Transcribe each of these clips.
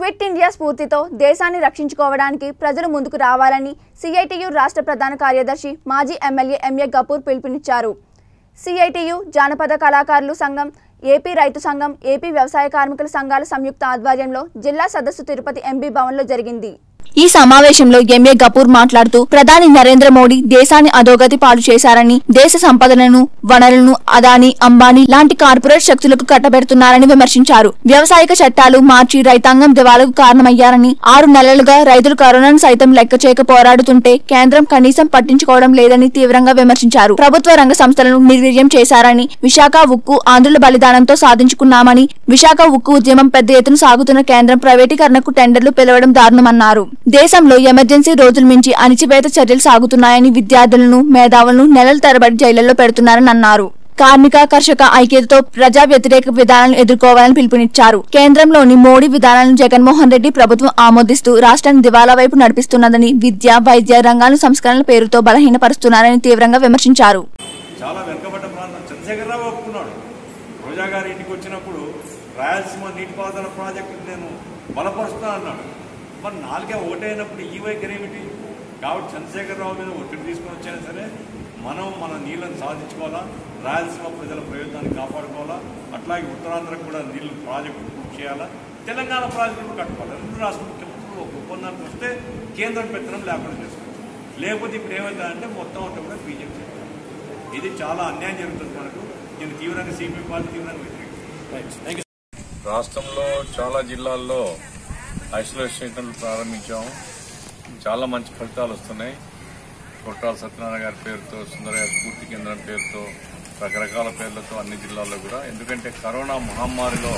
Quit India స్ఫూర్తితో దేశాన్ని రక్షించుకోవడానికి ప్రజలు ముందుకు రావాలని సిఐటియు రాష్ట్ర ప్రధాన కార్యదర్శి మాజీ ఎమ్మెల్యే ఎంఏ గపూర్ పిలుపునిచ్చారు సిఐటియు జానపద కళాకారులు సంఘం ఏపీ రైతు సంఘం ఏపీ వ్యవసాయ కార్మికుల సంఘాల సంయుక్త ఆధ్వర్యంలో జిల్లా సదస్సు తిరుపతి ఎంబీ భవన్లో జరిగింది ఈ సమావేశంలో ఎంఏ గపూర్ మాట్లాడుతూ ప్రధాని నరేంద్ర మోడీ దేశాన్ని అధోగతి పాలు చేశారని దేశ సంపదలను వనరులను అదాని అంబానీ లాంటి కార్పొరేట్ శక్తులకు కట్టబెడుతున్నారని విమర్శించారు వ్యవసాయక చట్టాలు మార్చి రైతాంగం దివాలకు కారణమయ్యారని ఆరు నెలలుగా రైతులు కరోనాను సైతం లెక్క చేయక పోరాడుతుంటే కేంద్రం కనీసం పట్టించుకోవడం లేదని తీవ్రంగా విమర్శించారు ప్రభుత్వ రంగ సంస్థలను నిర్వీర్యం చేశారని విశాఖ ఉక్కు ఆంధ్రుల బలిదానంతో సాధించుకున్నామని విశాఖ ఉక్కు ఉద్యమం పెద్ద ఎత్తున సాగుతున్న కేంద్రం ప్రైవేటీకరణకు టెండర్లు పిలవడం దారుణమన్నారు దేశంలో ఎమర్జెన్సీ రోజుల మించి అణిచివేత చర్యలు సాగుతున్నాయని విద్యార్థులను మేధావులను నెలల తరబడి జైళ్లలో పెడుతున్నారని అన్నారు కార్మిక కర్షక ఐక్యతతో ప్రజా వ్యతిరేక విధానాలను ఎదుర్కోవాలని పిలుపునిచ్చారు కేంద్రంలోని మోడీ విధానాలను జగన్మోహన్ రెడ్డి ప్రభుత్వం ఆమోదిస్తూ రాష్ట్రాన్ని దివాలా వైపు నడిపిస్తున్నదని విద్య వైద్య రంగాల సంస్కరణల పేరుతో బలహీనపరుస్తున్నారని తీవ్రంగా విమర్శించారు చాలా వెనుకబడ్డ ప్రాంతం చంద్రశేఖరరావు ఒప్పుకున్నాడు రోజా గారి ఇంటికి వచ్చినప్పుడు రాయలసీమ నీటిపారుదల ప్రాజెక్టు నేను బలపరుస్తున్నా అన్నాడు మరి నాలుగే ఓటైనప్పుడు ఈ వైఖరి ఏమిటి కాబట్టి చంద్రశేఖరరావు మీద ఒత్తిడి తీసుకొని వచ్చైనా సరే మనం మన నీళ్ళని సాధించుకోవాలా రాయలసీమ ప్రజల ప్రయోజనాన్ని కాపాడుకోవాలా అట్లాగే ఉత్తరాంధ్రకు కూడా నీళ్ళు ప్రాజెక్టు పూర్తి చేయాలా తెలంగాణ ప్రాజెక్టులు కట్టుకోవాలి రెండు రాష్ట్ర ముఖ్యమంత్రులు ఒక ఒప్పందానికి వస్తే కేంద్రం పెత్తనం లేకుండా చేసుకోవాలి లేకపోతే ఇప్పుడు ఏమవుతుందంటే మొత్తం అంతా కూడా బీజేపీ ఇది చాలా అన్యాయం జరుగుతుంది మనకు నేను తీవ్రంగా సిపిఎం పార్టీ తీవ్రంగా వ్యతిరేకిస్తాను రాష్ట్రంలో చాలా జిల్లాల్లో ఐసోలేషన్ సెంటర్లు ప్రారంభించాము చాలా మంచి ఫలితాలు వస్తున్నాయి కొట్టాల సత్యనారాయణ గారి పేరుతో సుందరయ్య స్ఫూర్తి కేంద్రం పేరుతో రకరకాల పేర్లతో అన్ని జిల్లాల్లో కూడా ఎందుకంటే కరోనా మహమ్మారిలో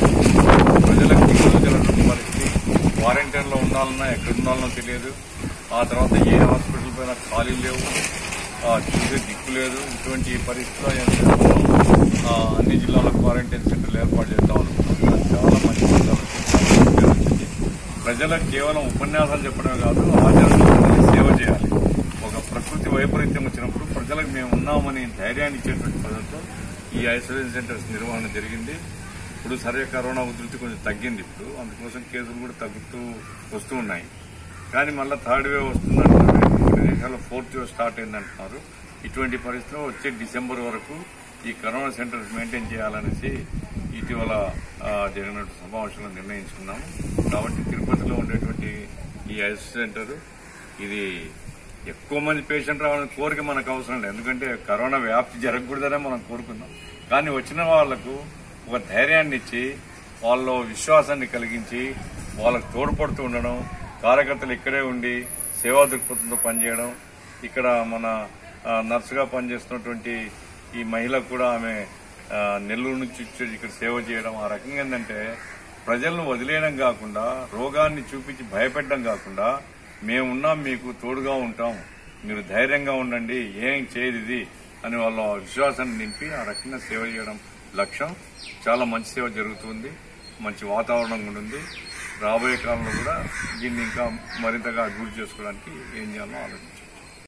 ప్రజలకు దిగుదలటువంటి పరిస్థితి క్వారంటైన్లో ఉండాలన్నా ఎక్కడ ఉండాలనో తెలియదు ఆ తర్వాత ఏ హాస్పిటల్ పైన ఖాళీ లేవు ఆ, చూసే దిక్కు లేదు ఇటువంటి పరిస్థితిలో ఏం చేస్తున్నాం? ఆ, అన్ని జిల్లాలో క్వారంటైన్ సెంటర్లు ఏర్పాటు చేద్దాం అనుకుంటున్నాం చాలా మంచి ఫలితాలు వచ్చాయి, చాలా మంచి పేరు వచ్చింది ప్రజలకు కేవలం ఉపన్యాసాలు చెప్పడమే కాదు ఆచరణలో సేవ చేయాలి ఒక ప్రకృతి వైపరీత్యం వచ్చినప్పుడు ప్రజలకు మేము ఉన్నామని ధైర్యాన్ని ఇచ్చేటువంటి ప్రజలతో ఈ ఐసోలేషన్ సెంటర్స్ నిర్వహణ జరిగింది ఇప్పుడు సరే కరోనా ఉధృతి కొంచెం తగ్గింది ఇప్పుడు అందుకోసం కేసులు కూడా తగ్గుతూ వస్తూ ఉన్నాయి కానీ మళ్ళీ థర్డ్ వేవ్ వస్తుందంటున్నారు కొన్ని దేశాల్లో ఫోర్త్ వేవ్ స్టార్ట్ అయిందంటున్నారు ఇటువంటి పరిస్థితిలో వచ్చే డిసెంబర్ వరకు ఈ కరోనా సెంటర్స్ మెయింటైన్ చేయాలనేసి ఇటీవల ఆ, జరిగినట్టు సమావేశంలో నిర్ణయించుకున్నాము కాబట్టి తిరుపతిలో ఉండేటువంటి ఈ ఐస్ సెంటర్ ఇది ఎక్కువ మంది పేషెంట్ రావాలని కోరిక మనకు అవసరం లేదు ఎందుకంటే కరోనా వ్యాప్తి జరగకూడదనే మనం కోరుకున్నాం కానీ వచ్చిన వాళ్లకు ఒక ధైర్యాన్ని ఇచ్చి వాళ్ళలో విశ్వాసాన్ని కలిగించి వాళ్ళకు తోడ్పడుతూ ఉండడం కార్యకర్తలు ఇక్కడే ఉండి సేవా దృక్పథంతో పనిచేయడం ఇక్కడ మన ఆ, నర్సుగా పనిచేస్తున్నటువంటి ఈ మహిళ కూడా ఆమె ఆ, నెల్లూరు నుంచి వచ్చి ఇక్కడ సేవ చేయడం ఆ రకంగా ఏంటంటే ప్రజలను వదిలేయడం కాకుండా రోగాన్ని చూపించి భయపెట్టడం కాకుండా మేమున్నాం మీకు తోడుగా ఉంటాం మీరు ధైర్యంగా ఉండండి ఏం చేయదు ఇది అని వాళ్ళ విశ్వాసాన్ని నింపి ఆ రకంగా సేవ చేయడం లక్ష్యం చాలా మంచి సేవ జరుగుతుంది మంచి వాతావరణం కూడా ఉంది రాబోయే కాలంలో కూడా దీన్ని ఇంకా మరింతగా అభివృద్ధి చేసుకోవడానికి ఏం చేయాలో ఆలోచించాలి